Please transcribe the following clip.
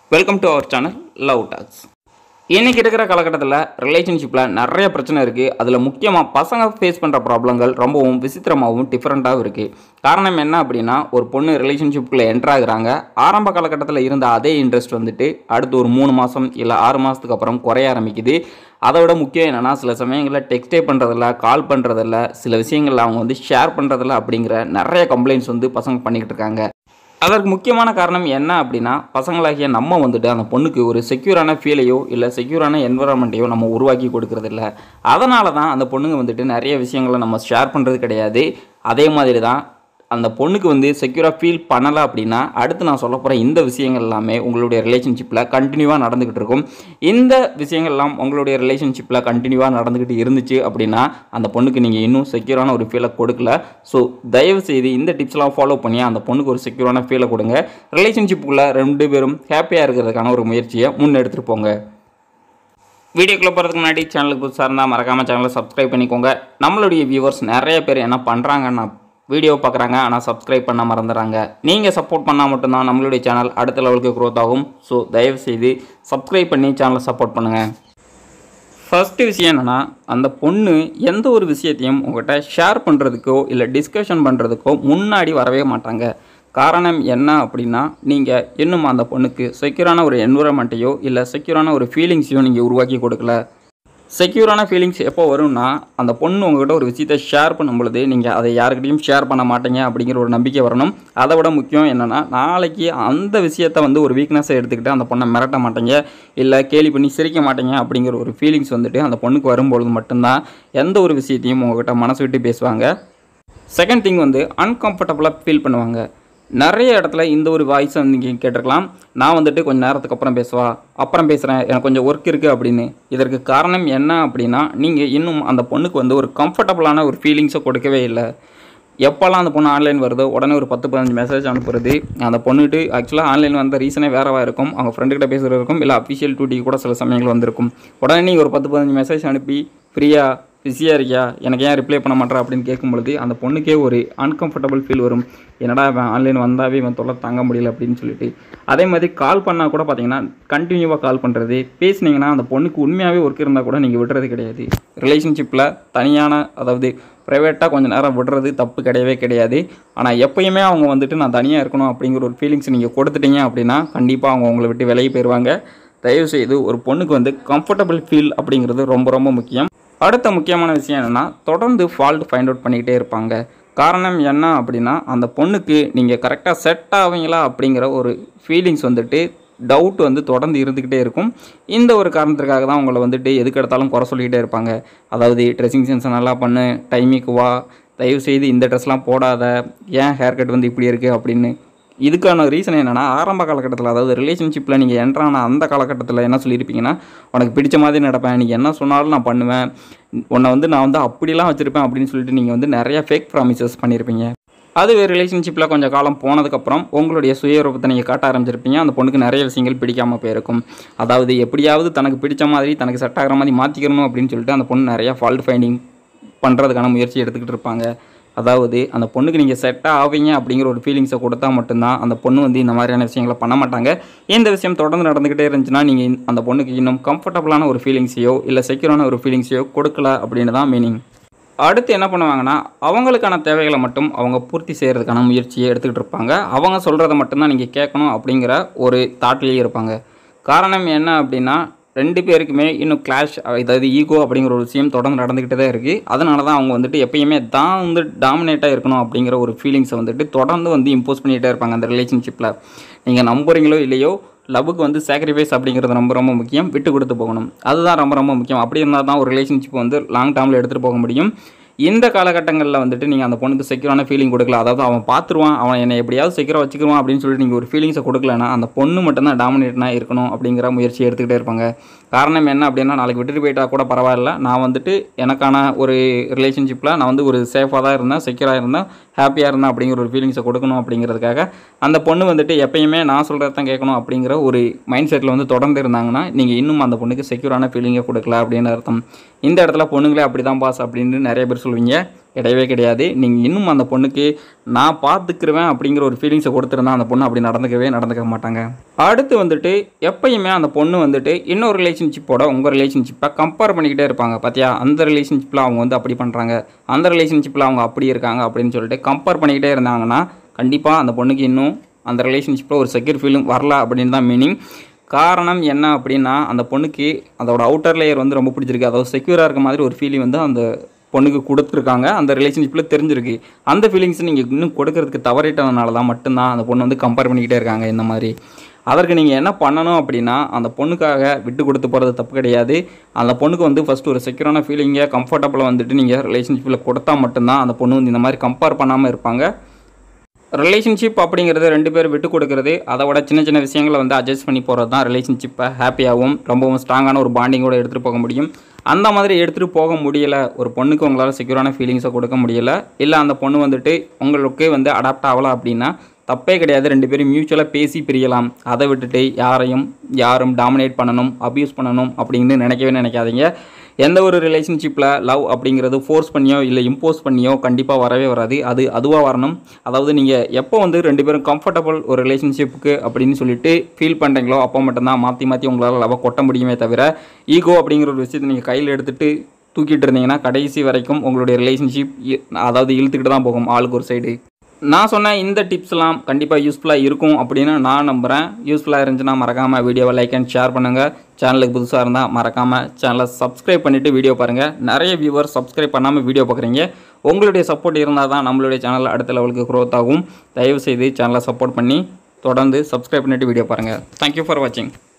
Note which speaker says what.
Speaker 1: welcome to our channel love talks இன்னைக்கு இருக்கிற காலகட்டத்தில் ரிலேஷன்ஷிப்பில் நிறைய பிரச்சனை இருக்குது அதில் முக்கியமாக பசங்க ஃபேஸ் பண்ணுற ப்ராப்ளங்கள் ரொம்பவும் விசித்திரமாகவும் டிஃப்ரெண்ட்டாகவும் இருக்குது காரணம் என்ன அப்படின்னா ஒரு பொண்ணு ரிலேஷன்ஷிப்புக்குள்ளே என்ட்ரு ஆகுறாங்க ஆரம்ப காலகட்டத்தில் இருந்த அதே இன்ட்ரெஸ்ட் வந்துட்டு அடுத்து ஒரு மூணு மாதம் இல்லை ஆறு மாதத்துக்கு அப்புறம் குறைய ஆரம்பிக்குது அதை விட முக்கியம் என்னென்னா சில சமயங்களில் டெக்ஸ்டே பண்ணுறதில்ல கால் பண்ணுறதில்ல சில விஷயங்களில் அவங்க வந்து ஷேர் பண்ணுறதில்ல அப்படிங்கிற நிறைய கம்ப்ளைண்ட்ஸ் வந்து பசங்க பண்ணிக்கிட்டு இருக்காங்க அதற்கு முக்கியமான காரணம் என்ன அப்படின்னா பசங்களாகிய நம்ம வந்துட்டு அந்த பொண்ணுக்கு ஒரு செக்யூரான ஃபீலையோ இல்லை செக்யூரான என்வரான்மெண்ட்டையோ நம்ம உருவாக்கி கொடுக்கறதில்ல அதனால தான் அந்த பொண்ணுங்க வந்துட்டு நிறைய விஷயங்களை நம்ம ஷேர் பண்ணுறது கிடையாது அதே மாதிரி தான் அந்த பொண்ணுக்கு வந்து செக்யூராக ஃபீல் பண்ணலை அப்படின்னா அடுத்து நான் சொல்ல போகிற இந்த விஷயங்கள் எல்லாமே உங்களுடைய ரிலேஷன்ஷிப்பில் கண்டினியூவாக நடந்துக்கிட்டு இருக்கும் இந்த விஷயங்கள்லாம் உங்களுடைய ரிலேஷன்ஷிப்பில் கண்டினியூவாக நடந்துக்கிட்டு இருந்துச்சு அப்படின்னா அந்த பொண்ணுக்கு நீங்கள் இன்னும் செக்யூரான ஒரு ஃபீலை கொடுக்கல ஸோ தயவு செய்து இந்த டிப்ஸ்லாம் ஃபாலோ பண்ணி அந்த பொண்ணுக்கு ஒரு செக்யூரான ஃபீலை கொடுங்க ரிலேஷன்ஷிப்புக்குள்ளே ரெண்டு பேரும் ஹாப்பியாக இருக்கிறதுக்கான ஒரு முயற்சியை முன்னெடுத்துட்டு போங்க வீடியோக்குள்ளே போகிறதுக்கு முன்னாடி சேனலுக்கு புதுசாக இருந்தால் மறக்காமல் சேனலை சப்ஸ்கிரைப் பண்ணிக்கோங்க நம்மளுடைய வியூவர்ஸ் நிறைய பேர் என்ன பண்ணுறாங்கன்னா வீடியோ பார்க்குறாங்க ஆனால் சப்ஸ்கிரைப் பண்ண மறந்துடுறாங்க நீங்கள் சப்போர்ட் பண்ணால் மட்டும்தான் நம்மளுடைய சேனல் அடுத்த லெவலுக்கு க்ரோத் ஆகும் ஸோ தயவுசெய்து சப்ஸ்கிரைப் பண்ணி சேனலை சப்போர்ட் பண்ணுங்கள் ஃபஸ்ட்டு விஷயம் என்னென்னா அந்த பொண்ணு எந்த ஒரு விஷயத்தையும் உங்கள்கிட்ட ஷேர் பண்ணுறதுக்கோ இல்லை டிஸ்கஷன் பண்ணுறதுக்கோ முன்னாடி வரவே மாட்டாங்க காரணம் என்ன அப்படின்னா நீங்கள் இன்னும் அந்த பொண்ணுக்கு செக்யூரான ஒரு என்விரான்மெண்ட்டையோ இல்லை செக்யூரான ஒரு ஃபீலிங்ஸையோ நீங்கள் உருவாக்கி கொடுக்கல செக்யூரான ஃபீலிங்ஸ் எப்போ வரும்னா அந்த பொண்ணு உங்ககிட்ட ஒரு விஷயத்தை ஷேர் பண்ணும் பொழுது நீங்கள் அதை யாருக்கிட்டையும் ஷேர் பண்ண மாட்டீங்க அப்படிங்கிற ஒரு நம்பிக்கை வரணும் அதை விட முக்கியம் என்னென்னா நாளைக்கு அந்த விஷயத்தை வந்து ஒரு வீக்னஸை எடுத்துக்கிட்டு அந்த பொண்ணை மிரட்ட மாட்டீங்க இல்லை கேலி பண்ணி சிரிக்க மாட்டீங்க அப்படிங்கிற ஒரு ஃபீலிங்ஸ் வந்துட்டு அந்த பொண்ணுக்கு வரும்பொழுது மட்டும்தான் எந்த ஒரு விஷயத்தையும் உங்ககிட்ட மனசு விட்டு பேசுவாங்க செகண்ட் திங் வந்து அன்கம்ஃபர்டபுளாக ஃபீல் பண்ணுவாங்க நிறைய இடத்துல இந்த ஒரு வாய்ஸை நீங்கள் கேட்டிருக்கலாம் நான் வந்துட்டு கொஞ்சம் நேரத்துக்கு அப்புறம் பேசுவா அப்புறம் பேசுகிறேன் எனக்கு கொஞ்சம் ஒர்க் இருக்குது அப்படின்னு இதற்கு காரணம் என்ன அப்படின்னா நீங்கள் இன்னும் அந்த பொண்ணுக்கு வந்து ஒரு கம்ஃபர்டபுளான ஒரு ஃபீலிங்ஸை கொடுக்கவே இல்லை எப்போல்லாம் அந்த பொண்ணு ஆன்லைன் வருதோ உடனே ஒரு பத்து பதினஞ்சு மெசேஜ் அனுப்புறது அந்த பொண்ணுட்டு ஆக்சுவலாக ஆன்லைன் வந்த ரீசனே வேறவா இருக்கும் அவங்க ஃப்ரெண்டுக்கிட்ட பேசுகிறது இருக்கும் இல்லை அஃபிஷியல் டூட்டி கூட சில சமயங்கள் வந்திருக்கும் உடனே நீங்கள் ஒரு பத்து பதினஞ்சு மெசேஜ் அனுப்பி ஃப்ரீயாக பிஸியாக இருக்கியா எனக்கு ஏன் ரிப்ளை பண்ண மாட்டேற அப்படின்னு கேட்கும் பொழுது அந்த பொண்ணுக்கே ஒரு அன்கம்ஃபர்டபுள் ஃபீல் வரும் என்னடா இவன் ஆன்லைன் வந்தாவே இவன் தொல்லை தாங்க முடியல அப்படின்னு சொல்லிட்டு அதே மாதிரி கால் பண்ணால் கூட பார்த்தீங்கன்னா கண்டினியூவாக கால் பண்ணுறது பேசுனீங்கன்னா அந்த பொண்ணுக்கு உண்மையாகவே ஒர்க் இருந்தால் கூட நீங்கள் விடுறது கிடையாது ரிலேஷன்ஷிப்பில் தனியான அதாவது ப்ரைவேட்டாக கொஞ்சம் நேரம் விடுறது தப்பு கிடையவே கிடையாது ஆனால் எப்பயுமே அவங்க வந்துட்டு நான் தனியாக இருக்கணும் அப்படிங்கிற ஒரு ஃபீலிங்ஸ் நீங்கள் கொடுத்துட்டீங்க அப்படின்னா கண்டிப்பாக அவங்க உங்களை விட்டு விலகி போயிடுவாங்க தயவுசெய்து ஒரு பொண்ணுக்கு வந்து கம்ஃபர்டபுள் ஃபீல் அப்படிங்கிறது ரொம்ப ரொம்ப முக்கியம் அடுத்த முக்கியமான விஷயம் என்னென்னா தொடர்ந்து ஃபால்ட் ஃபைண்ட் அவுட் பண்ணிக்கிட்டே இருப்பாங்க காரணம் என்ன அப்படின்னா அந்த பொண்ணுக்கு நீங்கள் கரெக்டாக செட் ஆவீங்களா அப்படிங்கிற ஒரு ஃபீலிங்ஸ் வந்துட்டு டவுட் வந்து தொடர்ந்து இருந்துக்கிட்டே இருக்கும் இந்த ஒரு காரணத்திற்காக தான் உங்களை வந்துட்டு எதுக்கு எடுத்தாலும் குறை சொல்லிக்கிட்டே இருப்பாங்க அதாவது ட்ரெஸ்ஸிங் சென்ஸை நல்லா பண்ணு டைமிங்க்கு வா தயவு செய்து இந்த ட்ரெஸ்லாம் போடாத ஏன் ஹேர் கட் வந்து இப்படி இருக்குது அப்படின்னு இதுக்கான ரீசன் என்னென்னா ஆரம்ப காலகட்டத்தில் அதாவது ரிலேஷன்ஷிப்பில் நீங்கள் என்ட்ரான அந்த காலகட்டத்தில் என்ன சொல்லியிருப்பீங்கன்னா உனக்கு பிடிச்ச மாதிரி நடப்பேன் நீ என்ன சொன்னாலும் நான் பண்ணுவேன் உன்னை வந்து நான் வந்து அப்படிலாம் வச்சுருப்பேன் அப்படின்னு சொல்லிட்டு நீங்கள் வந்து நிறைய ஃபேக் ப்ராமிசஸ் பண்ணியிருப்பீங்க அதுவே ரிலேஷன்ஷிப்பில் கொஞ்சம் காலம் போனதுக்கப்புறம் உங்களுடைய சுயரூபத்தை நீங்கள் காட்ட ஆரம்பிச்சிருப்பீங்க அந்த பொண்ணுக்கு நிறைய விஷயங்கள் பிடிக்காமல் போயிருக்கும் அதாவது எப்படியாவது தனக்கு பிடிச்ச மாதிரி தனக்கு செட் ஆகிற மாதிரி மாற்றிக்கணும் அப்படின்னு சொல்லிட்டு அந்த பொண்ணு நிறையா ஃபால்ட் ஃபைண்டிங் பண்ணுறதுக்கான முயற்சி எடுத்துக்கிட்டு இருப்பாங்க அதாவது அந்த பொண்ணுக்கு நீங்கள் செட்டாக ஆவீங்க அப்படிங்கிற ஒரு ஃபீலிங்ஸை கொடுத்தா மட்டும்தான் அந்த பொண்ணு வந்து இந்த மாதிரியான விஷயங்களை பண்ண மாட்டாங்க இந்த விஷயம் தொடர்ந்து நடந்துக்கிட்டே இருந்துச்சுன்னா நீங்கள் அந்த பொண்ணுக்கு இன்னும் கம்ஃபர்டபுளான ஒரு ஃபீலிங்ஸையோ இல்லை செக்யூரான ஒரு ஃபீலிங்ஸையோ கொடுக்கல அப்படின்னு தான் மீனிங் அடுத்து என்ன பண்ணுவாங்கன்னா அவங்களுக்கான தேவைகளை மட்டும் அவங்க பூர்த்தி செய்கிறதுக்கான முயற்சியை எடுத்துக்கிட்டு இருப்பாங்க அவங்க சொல்கிறத மட்டும்தான் நீங்கள் கேட்கணும் அப்படிங்கிற ஒரு தாட்லேயே இருப்பாங்க காரணம் என்ன அப்படின்னா ரெண்டு பேருக்குமே இன்னும் கிளாஷ் அதாவது ஈகோ அப்படிங்கிற ஒரு விஷயம் தொடர்ந்து நடந்துக்கிட்டே தான் இருக்குது அதனால தான் அவங்க வந்துட்டு எப்பயுமே தான் வந்து டாமினேட்டாக இருக்கணும் அப்படிங்கிற ஒரு ஃபீலிங்ஸை வந்துட்டு தொடர்ந்து வந்து இம்போஸ் பண்ணிகிட்டே இருப்பாங்க அந்த ரிலேஷன்ஷிப்பில் நீங்கள் நம்புறீங்களோ இல்லையோ லவ்வுக்கு வந்து சாக்ரிஃபைஸ் அப்படிங்கிறது ரொம்ப ரொம்ப முக்கியம் விட்டு கொடுத்து போகணும் அதுதான் ரொம்ப ரொம்ப முக்கியம் அப்படி இருந்தால் தான் ஒரு ரிலேஷன்ஷிப் வந்து லாங் டேர்மில் எடுத்துகிட்டு போக முடியும் இந்த காலகட்டங்களில் வந்துட்டு நீங்கள் அந்த பொண்ணுக்கு செக்யூரான ஃபீலிங் கொடுக்கல அதாவது அவன் பார்த்துருவான் அவன் என்னை எப்படியாவது செக்யூராக வச்சுக்குவான் அப்படின்னு சொல்லிட்டு நீங்கள் ஒரு ஃபீலிங்ஸை கொடுக்கலனா அந்த பொண்ணு மட்டும்தான் டாமினேட்னாக இருக்கணும் அப்படிங்கிற முயற்சியை எடுத்துக்கிட்டே இருப்பாங்க காரணம் என்ன அப்படின்னா நாளைக்கு விட்டுட்டு போயிட்டா கூட பரவாயில்ல நான் வந்துட்டு எனக்கான ஒரு ரிலேஷன்ஷிப்பில் நான் வந்து ஒரு சேஃபாக தான் இருந்தேன் செக்யூராக இருந்தேன் ஹாப்பியாக இருந்தேன் அப்படிங்கிற ஒரு ஃபீலிங்ஸை கொடுக்கணும் அப்படிங்கிறதுக்காக அந்த பொண்ணு வந்துட்டு எப்பயுமே நான் சொல்கிறது தான் கேட்கணும் அப்படிங்கிற ஒரு மைண்ட் செட்டில் வந்து தொடர்ந்து இருந்தாங்கன்னா நீங்கள் இன்னும் அந்த பொண்ணுக்கு செக்யூரான ஃபீலிங்கை கொடுக்கல அப்படின்னு அர்த்தம் இந்த இடத்துல பொண்ணுங்களே அப்படி தான் பாஸ் அப்படின்னு நிறைய பேர் சொல்லுவீங்க கிடையவே கிடையாது நீங்கள் இன்னும் அந்த பொண்ணுக்கு நான் பார்த்துக்கிருவேன் அப்படிங்கிற ஒரு ஃபீலிங்ஸை கொடுத்துருந்தா அந்த பொண்ணு அப்படி நடந்துக்கவே நடந்துக்க மாட்டாங்க அடுத்து வந்துட்டு எப்பயுமே அந்த பொண்ணு வந்துட்டு இன்னொரு ரிலேஷன்ஷிப்போட உங்கள் ரிலேஷன்ஷிப்பை கம்பேர் பண்ணிக்கிட்டே இருப்பாங்க பார்த்தியா அந்த ரிலேஷன்ஷிப்பில் அவங்க வந்து அப்படி பண்ணுறாங்க அந்த ரிலேஷன்ஷிப்பில் அவங்க அப்படி இருக்காங்க அப்படின்னு சொல்லிட்டு கம்பேர் பண்ணிக்கிட்டே இருந்தாங்கன்னா கண்டிப்பாக அந்த பொண்ணுக்கு இன்னும் அந்த ரிலேஷன்ஷிப்பில் ஒரு செக்யூர் ஃபீலிங் வரல அப்படின்னு தான் மீனிங் காரணம் என்ன அப்படின்னா அந்த பொண்ணுக்கு அதோட அவுட்டர் லேயர் வந்து ரொம்ப பிடிச்சிருக்கு அதாவது செக்யூராக இருக்க மாதிரி ஒரு ஃபீலிங் வந்து அந்த பொண்ணுக்கு கொடுத்துருக்காங்க அந்த ரிலேஷன்ஷிப்பில் தெரிஞ்சிருக்கு அந்த ஃபீலிங்ஸ் நீங்கள் இன்னும் கொடுக்கறதுக்கு தவறிட்டதுனால தான் மட்டும்தான் அந்த பொண்ணு வந்து கம்பேர் பண்ணிக்கிட்டே இருக்காங்க இந்த மாதிரி அதற்கு நீங்கள் என்ன பண்ணணும் அப்படின்னா அந்த பொண்ணுக்காக விட்டு கொடுத்து போகிறது தப்பு கிடையாது அந்த பொண்ணுக்கு வந்து ஃபஸ்ட்டு ஒரு செக்யூரான ஃபீலிங்கை கம்ஃபர்டபுளாக வந்துட்டு நீங்கள் ரிலேஷன்ஷிப்பில் கொடுத்தா மட்டும்தான் அந்த பொண்ணு வந்து இந்த மாதிரி கம்பேர் பண்ணாமல் இருப்பாங்க ரிலேஷன்ஷிப் அப்படிங்கிறது ரெண்டு பேர் விட்டு கொடுக்கறது அதை விட சின்ன சின்ன விஷயங்களை வந்து அட்ஜஸ்ட் பண்ணி போகிறது தான் ரிலேஷன்ஷிப்பை ஹாப்பியாகவும் ரொம்பவும் ஸ்ட்ராங்கான ஒரு பாண்டிங்கோட எடுத்துகிட்டு போக முடியும் அந்த மாதிரி எடுத்துகிட்டு போக முடியல ஒரு பொண்ணுக்கு உங்களால் செக்யூரான ஃபீலிங்ஸை கொடுக்க முடியல இல்லை அந்த பொண்ணு வந்துட்டு உங்களுக்கு வந்து அடாப்ட் ஆகலாம் அப்படின்னா தப்பே கிடையாது ரெண்டு பேரும் மியூச்சுவலாக பேசி பிரியலாம் அதை விட்டுட்டு யாரையும் யாரும் டாமினேட் பண்ணணும் அப்யூஸ் பண்ணணும் அப்படின்னு நினைக்கவே நினைக்காதீங்க எந்த ஒரு ரிலேஷன்ஷிப்பில் லவ் அப்படிங்கிறது ஃபோர்ஸ் பண்ணியோ இல்லை இம்போஸ் பண்ணியோ கண்டிப்பாக வரவே வராது அது அதுவாக வரணும் அதாவது நீங்கள் எப்போ வந்து ரெண்டு பேரும் கம்ஃபர்டபுள் ஒரு ரிலேஷன்ஷிப்புக்கு அப்படின்னு சொல்லிட்டு ஃபீல் பண்ணுறீங்களோ அப்போ மட்டும்தான் மாற்றி மாற்றி உங்களால் லவ் கொட்ட முடியுமே தவிர ஈகோ அப்படிங்கிற ஒரு விஷயத்தை நீங்கள் கையில் எடுத்துகிட்டு தூக்கிட்டு இருந்தீங்கன்னா கடைசி வரைக்கும் உங்களுடைய ரிலேஷன்ஷிப் அதாவது இழுத்துக்கிட்டு தான் போகும் ஆளுக்கு ஒரு சைடு நான் சொன்ன இந்த டிப்ஸ்லாம் கண்டிப்பாக யூஸ்ஃபுல்லாக இருக்கும் அப்படின்னு நான் நம்புகிறேன் யூஸ்ஃபுல்லாக இருந்துச்சுன்னா மறக்காமல் வீடியோவை லைக் அண்ட் ஷேர் பண்ணுங்கள் சேனலுக்கு புதுசாக இருந்தால் மறக்காமல் சேனலை சப்ஸ்கிரைப் பண்ணிவிட்டு வீடியோ பாருங்கள் நிறைய வியூவர் சப்ஸ்கிரைப் பண்ணாமல் வீடியோ பார்க்குறீங்க உங்களுடைய சப்போர்ட் இருந்தால் தான் நம்மளுடைய சேனல் அடுத்த லெவலுக்கு க்ரோத் ஆகும் தயவுசெய்து சேனலை சப்போர்ட் பண்ணி தொடர்ந்து சப்ஸ்கிரைப் பண்ணிவிட்டு வீடியோ பாருங்கள் தேங்க்யூ ஃபார் வாட்சிங்